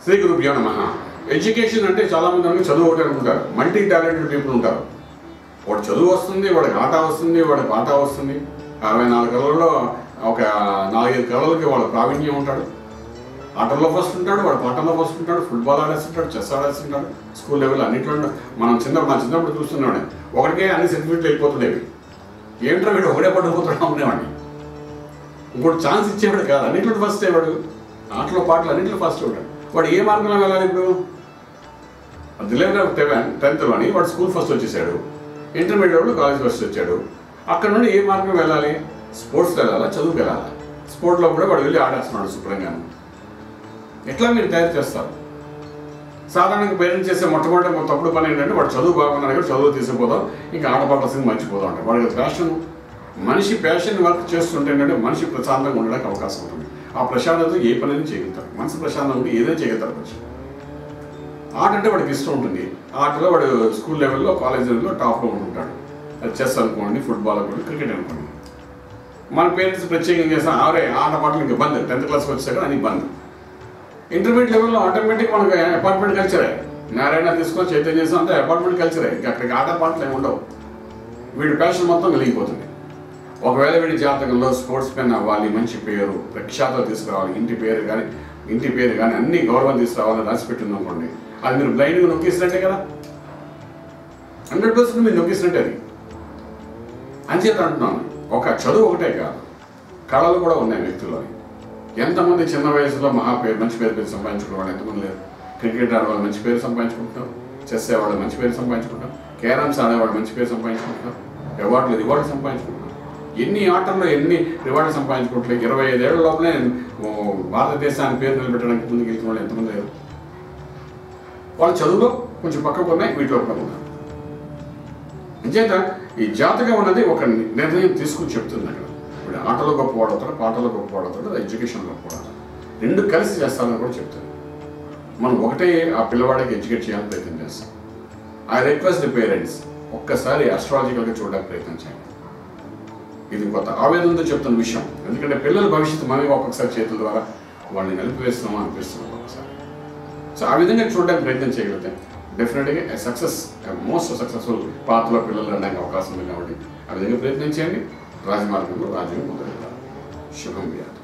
శ్రీ గురుభ్యో నమ ఎడ్యుకేషన్ అంటే చాలామంది అనుకుని చదువు ఒకటి అనుకుంటారు మల్టీ టాలెంటెడ్ పీపుల్ ఉంటారు వాడు చదువు వస్తుంది వాడికి ఆట వస్తుంది వాడికి పాట వస్తుంది అరవై నాలుగు కళల్లో ఒక నాలుగైదు కళలకి వాడు ప్రావీణ్యం ఉంటాడు ఆటల్లో ఫస్ట్ ఉంటాడు వాడు పాటల్లో ఫస్ట్ ఉంటాడు ఫుట్బాల్ ఆడేస్తుంటాడు చెస్ ఆడేస్తుంటాడు స్కూల్ లెవెల్ అన్నింటిలో ఉంటాడు. మనం చిన్న నా చిన్నప్పుడు చూస్తున్నాడు ఒకటికే అన్ని సర్టిఫికెట్లు వెళ్ళిపోతుండేవి ఏమిటో వీడు ఒకటే పట్టుకుపోతున్నాం అనేవాడిని ఇంకోటి ఛాన్స్ ఇచ్చేవాడు కాదు అన్నింటిలో ఫస్ట్ అయ్యాడు ఆటలో పాటలు అన్నింటిలో ఫస్ట్ ఉంటాడు వాడు ఏ మార్గంలో వెళ్ళాలి ఇప్పుడు దిలేవర్ టెన్త్లోని వాడు స్కూల్ ఫస్ట్ వచ్చేసాడు ఇంటర్మీడియట్ కాలేజ్ ఫస్ట్ వచ్చాడు అక్కడ నుండి ఏ మార్గం వెళ్ళాలి స్పోర్ట్స్కి వెళ్ళాలా చదువుకి వెళ్ళాలా స్పోర్ట్స్లో కూడా వాడు వెళ్ళి ఆడేస్తున్నాడు శుభ్రంగాను ఎట్లా మీరు తయారు చేస్తారు సాధారణంగా పేరెంట్స్ చేసే మొట్టమొదటి మొ- తప్పుడు పని ఏంటంటే వాడు చదువు బాగున్నాడు కాబట్టి చదువు తీసుకుపోదాం ఇంకా ఆటపాటసింది మర్చిపోదాం అంటే వాడికి ప్యాషన్ మనిషి ప్యాషన్ వర్క్ చేస్తుంటే ఏంటంటే మనిషి ప్రశాంతంగా ఉండడానికి అవకాశం ఉంటుంది ఆ ప్రశాంతత ఏ పనైనా చేయగలుగుతారు మనసు ప్రశాంతంగా ఉంటే ఏదైనా చేయగలుగుతారు మనిషి ఆట అంటే వాడికి ఇష్టం ఉంటుంది ఆటలో వాడు స్కూల్ లెవెల్లో కాలేజ్ లెవెల్లో టాప్లో ఉంటుంటాడు అది చెస్ అనుకోండి ఫుట్బాల్ అనుకోండి క్రికెట్ అనుకోండి మన పేరెంట్స్ ప్రత్యేకంగా చేస్తాం ఆరే ఆట పాటలు ఇంకా బంద్ టెన్త్ క్లాస్కి వచ్చాక అని బంద్ ఇంటర్మీడియట్ లెవెల్లో ఆటోమేటిక్ మనకు అపార్ట్మెంట్ కల్చరే నారాయణ తీసుకొని చైతన్య చేసాం అంతే అపార్ట్మెంట్ కల్చరే ఇంకా అక్కడికి ఆట పాటలు ఏమి ఉండవు వీడి ప్యాషన్ మొత్తం కలిగిపోతుంది ఒకవేళ వీడి జాతకంలో స్పోర్ట్స్ మెన్ అవ్వాలి మంచి పేరు ప్రఖ్యాత తీసుకురావాలి ఇంటి పేరు కానీ ఇంటి పేరు కానీ అన్ని గౌరవం తీసుకురావాలని రాసి పెట్టింది అనుకోండి అది మీరు బ్లైండ్గా నొక్కేసినట్టే కదా హండ్రెడ్ పర్సెంట్ మీరు నొక్కేసినట్టే అది అంచేత అంటున్నాను ఒక చదువు ఒకటే కాదు కళలు కూడా ఉన్నాయి వ్యక్తుల్లో ఎంతమంది చిన్న వయసులో మహా పేరు మంచి పేరు పేరు సంపాదించుకునే వాళ్ళు ఎంతమంది లేరు క్రికెట్ ఆడేవాళ్ళు మంచి పేరు సంపాదించుకుంటున్నారు చెస్ ఆడేవాళ్ళు మంచి పేరు సంపాదించుకుంటారు క్యారమ్స్ ఆడేవాళ్ళు మంచి పేరు సంపాదించుకుంటున్నారు అవార్డులు రివార్డులు సంపాదించుకుంటున్నారు ఎన్ని ఆటల్లో ఎన్ని రివార్డులు సంపాదించుకుంటున్నారు ఇరవై ఐదేళ్ల లోపలే ఓ, భారతదేశాన్ని పేరు నిలబెట్టడానికి ముందుకు వెళ్తున్న వాళ్ళు ఎంతమంది లేరు వాళ్ళ చదువులో కొంచెం పక్కకు ఉన్నాయి వీటిలో కూడా ఉన్నారు అంచేత ఈ జాతకం అన్నది ఒక నిర్ణయం తీసుకుని చెప్తుంది అక్కడ ఇప్పుడు ఆటలో గొప్పవాడు అవుతాడు పాటలో గొప్పవాడు అవుతాడు ఎడ్యుకేషన్ గొప్పవాడు అవుతాడు. రెండు కలిసి చేస్తారని కూడా చెప్తుంది మనం ఒకటే ఆ పిల్లవాడికి ఎడ్యుకేట్ చేయాలని ప్రయత్నం చేస్తాం ఐ రిక్వెస్ట్ ది పేరెంట్స్ ఒక్కసారి అస్ట్రాలజికల్గా చూడడానికి ప్రయత్నం చేయండి ఇది కొత్త ఆవేదనతో చెప్తున్న విషయం ఎందుకంటే పిల్లల భవిష్యత్తు మనమే ఒక్కొక్కసారి చేతుల ద్వారా వాళ్ళని నిలిపివేస్తున్నామా అనిపిస్తున్నాం ఒక్కొక్కసారి సో ఆ విధంగా చూడడానికి ప్రయత్నం చేయగలిగితే డెఫినెట్గా సక్సెస్ మోస్ట్ సక్సెస్ఫుల్ పాత్రలో పిల్లలు అనడానికి అవకాశం ఉంది కాబట్టి ఆ విధంగా ప్రయత్నం చేయండి రాజమార్గంలో రాజ్యం మొదలెడతారు శుభం వ్యాధి